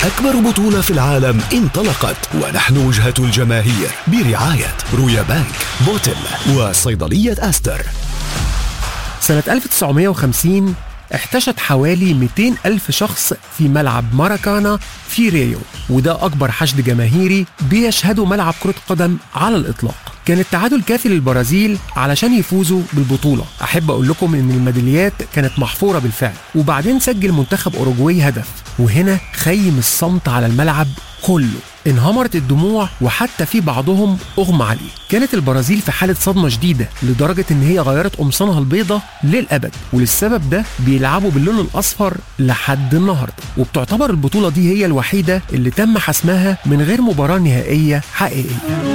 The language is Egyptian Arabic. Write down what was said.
أكبر بطولة في العالم انطلقت ونحن وجهة الجماهير برعاية رويا بانك بوتل وصيدلية أستر سنة 1950 احتشد حوالي 200 ألف شخص في ملعب ماراكانا في ريو وده أكبر حشد جماهيري بيشهده ملعب كرة قدم على الإطلاق كان التعادل كافي للبرازيل علشان يفوزوا بالبطولة أحب أقول لكم إن الميداليات كانت محفورة بالفعل وبعدين سجل منتخب أوروجواي هدف وهنا خيم الصمت على الملعب كله انهمرت الدموع وحتى في بعضهم اغمى عليه كانت البرازيل في حالة صدمة شديدة لدرجة ان هي غيرت قمصانها البيضة للأبد وللسبب ده بيلعبوا باللون الأصفر لحد النهاردة وبتعتبر البطولة دي هي الوحيدة اللي تم حسمها من غير مباراة نهائية حقيقية